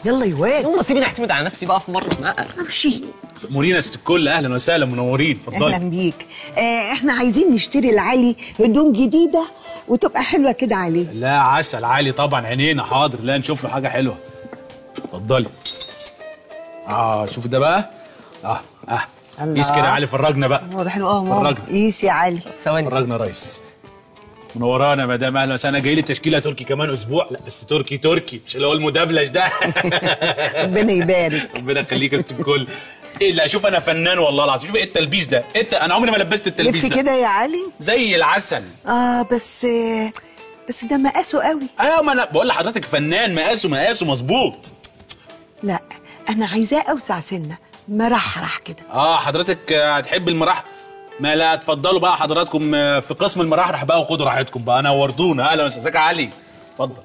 يلا يا واد يلا سيبيني اعتمد على نفسي بقى في مره بقى امشي مورينا ست الكل اهلا وسهلا منورين اتفضلي اهلا بيك آه احنا عايزين نشتري لعلي هدوم جديده وتبقى حلوه كده عليه لا عسل عالي طبعا عينينا حاضر لا نشوف له حاجه حلوه اتفضلي اه شوف ده بقى اه اه الله. قيس كده يا علي فرجنا بقى هو ده حلو قوي ماما فرجنا قيس يا علي ثواني فرجنا يا ريس منورانا يا مدام اهلا وسهلا جاي لي تشكيله تركي كمان اسبوع لا بس تركي تركي مش اللي هو المدبلج ده ربنا يبارك ربنا يخليك يا ست الكل ايه لا شوف انا فنان والله العظيم شوف ايه التلبيس ده انت انا عمري ما لبست التلبيس لف ده كده يا علي زي العسل اه بس آه بس ده مقاسه قوي ايوه ما انا بقول لحضرتك فنان مقاسه مقاسه مظبوط لا انا عايزاه اوسع سنه مرحرح كده اه حضرتك آه، هتحب المراح ما لا اتفضلوا بقى حضراتكم آه، في قسم المراحرح بقى وخدوا راحتكم بقى نورتونا اهلا وسهلا ازيك يا علي اتفضل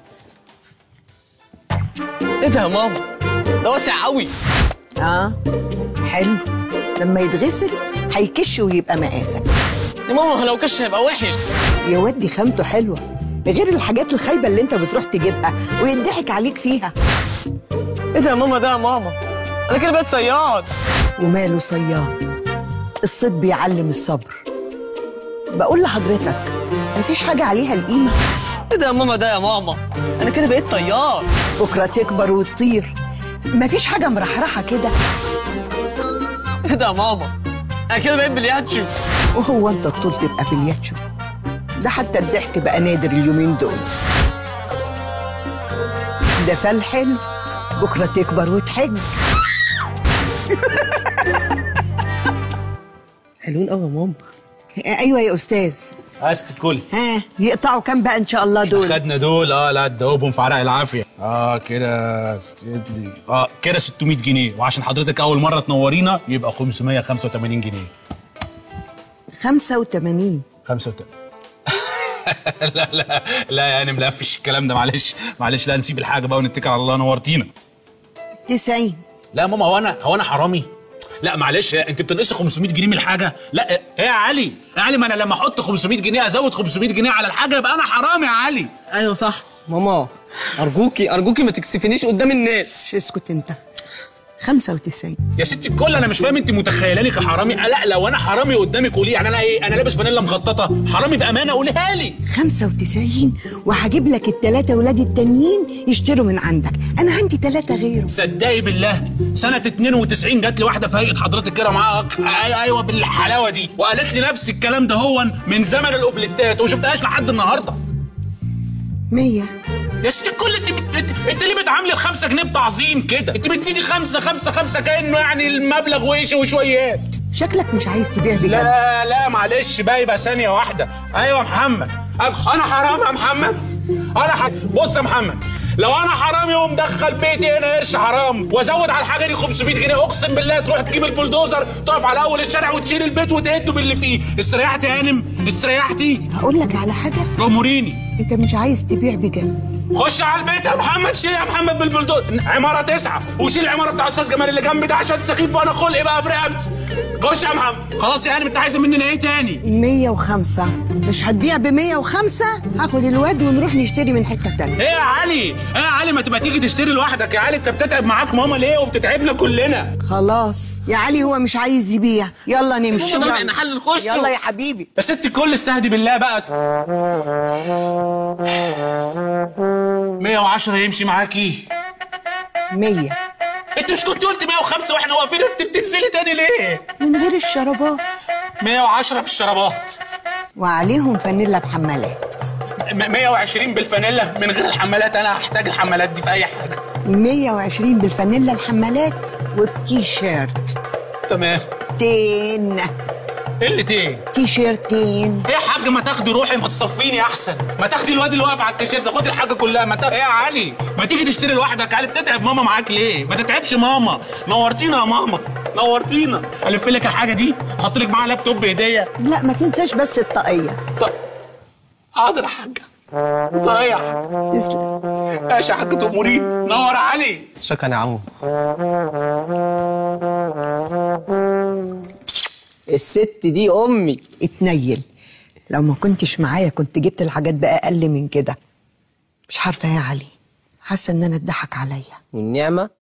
ايه ده يا ماما ده واسع قوي اه حلو لما يتغسل هيكش ويبقى مقاسك يا ماما لو كش هيبقى وحش يا ودي خامته حلوه غير الحاجات الخايبه اللي انت بتروح تجيبها ويضحك عليك فيها ايه ده يا ماما ده يا ماما انا كده بقيت صياد وماله صياد الصيد بيعلم الصبر بقول لحضرتك مفيش حاجه عليها القيمه ايه ده يا ماما ده يا ماما انا كده بقيت طيار بكره تكبر وتطير مفيش حاجه مرحرحه كده ايه ده يا ماما انا كده بقيت بلياتشو وهو انت الطول تبقى بالياتشو ده حتى الضحك بقى نادر اليومين دول ده فال حلو بكره تكبر وتحج حلوين قوي يا ماما ايوه يا استاذ اه ست الكل ها يقطعوا كام بقى ان شاء الله دول خدنا دول اه لا تدوبهم في عرق العافيه اه كده ست- اه كده 600 جنيه وعشان حضرتك اول مره تنورينا يبقى 585 جنيه 85 85 لا لا لا يعني ملفش الكلام ده معلش معلش لا نسيب الحاجه بقى ونتكل على الله نورتينا 90 لا يا ماما هو انا هو انا حرامي لا معلش انت بتنقصي 500 جنيه من الحاجه لا ايه يا علي يا علي ما انا لما احط 500 جنيه ازود 500 جنيه على الحاجه يبقى انا حرامي يا علي ايوه صح ماما ارجوكي ارجوكي ما تكسفنيش قدام الناس اسكت انت 95 يا ستي الكل انا مش فاهم انت متخيلاني كحرامي لا لو انا حرامي قدامك قولي يعني انا ايه انا لابس فانيلا مخططه حرامي بامانه قوليها لي 95 وهجيب لك الثلاثه ولاد التانيين يشتروا من عندك انا عندي ثلاثه غيره صدقي بالله سنة 92 جات لي واحدة في هيئة حضرتك كده معاها أك- أي- ايوه بالحلاوة دي وقالت لي نفس الكلام ده هو من زمن الاوبليتات وما شفتهاش لحد النهارده 100 يا ستي الكل انت بت... انت, انت ليه بتعاملي الخمسة جنيه بتعظيم كده؟ انت بتزيدي خمسة خمسة خمسة كأنه يعني المبلغ وإيش وشويات شكلك مش عايز تبيع بجد لا لا معلش بقى يبقى ثانية واحدة أيوة يا محمد أب- أنا حرام يا محمد أنا ح... بص يا محمد لو أنا حرامي ومدخل بيتي هنا قرش حرام وأزود على الحاجة دي 500 جنيه أقسم بالله تروح تجيب البلدوزر تقف على أول الشارع وتشيل البيت وتهده باللي فيه استريحتي يا هانم استريحتي هقول لك على حاجه أموريني انت مش عايز تبيع بجد خش على البيت يا محمد شيل يا محمد بالبلدوزر عمارة تسعة وشيل العمارة بتاع أستاذ جمال اللي جنبي ده عشان سخيف وأنا خلقي بقى في رقبتي خش يا محمد خلاص يا هانم أنت عايزة مننا إيه تاني؟ 105 مش هتبيع ب 105 هاخد الواد ونروح نشتري من حته تانية ايه يا علي ايه يا علي ما تبقى تيجي تشتري لوحدك يا علي انت بتتعب معاك ماما ليه وبتتعبنا كلنا خلاص يا علي هو مش عايز يبيع يلا نمشي ماما ده يلا. محل نخشه. يلا يا حبيبي يا ستي الكل استهدي بالله بقى 110 يمشي معاكي 100 انت مش كنت قلت 105 واحنا واقفين انت بتنزلي تاني ليه من غير الشرابات 110 في الشرابات وعليهم فانيلا بحمالات م- 120 بالفانيلا من غير الحمالات انا هحتاج الحمالات دي في اي حاجه 120 بالفانيلا الحمالات وبتي شيرت تمام تين ايه اللي تاني تي شيرتين ايه يا حاج ما تاخدي روحي ما تصفيني احسن ما تاخدي الواد اللي واقف على الكاشير ده خدي الحاجه كلها ما ت... ايه يا علي ما تيجي تشتري لوحدك يا علي بتتعب ماما معاك ليه ما تتعبش ماما نورتينا يا ماما نورتينا الف لك الحاجه دي احط لك معاها لابتوب هديه لا ما تنساش بس الطاقية طب حاضر يا حاجه طيب يا حاج تسلم ماشي يا حاج تأمريني نور يا علي شكرا يا عمو الست دي امي اتنيل لو ما كنتش معايا كنت جبت الحاجات بأقل من كده مش عارفة يا علي حاسه ان انا اتضحك عليا والنعمه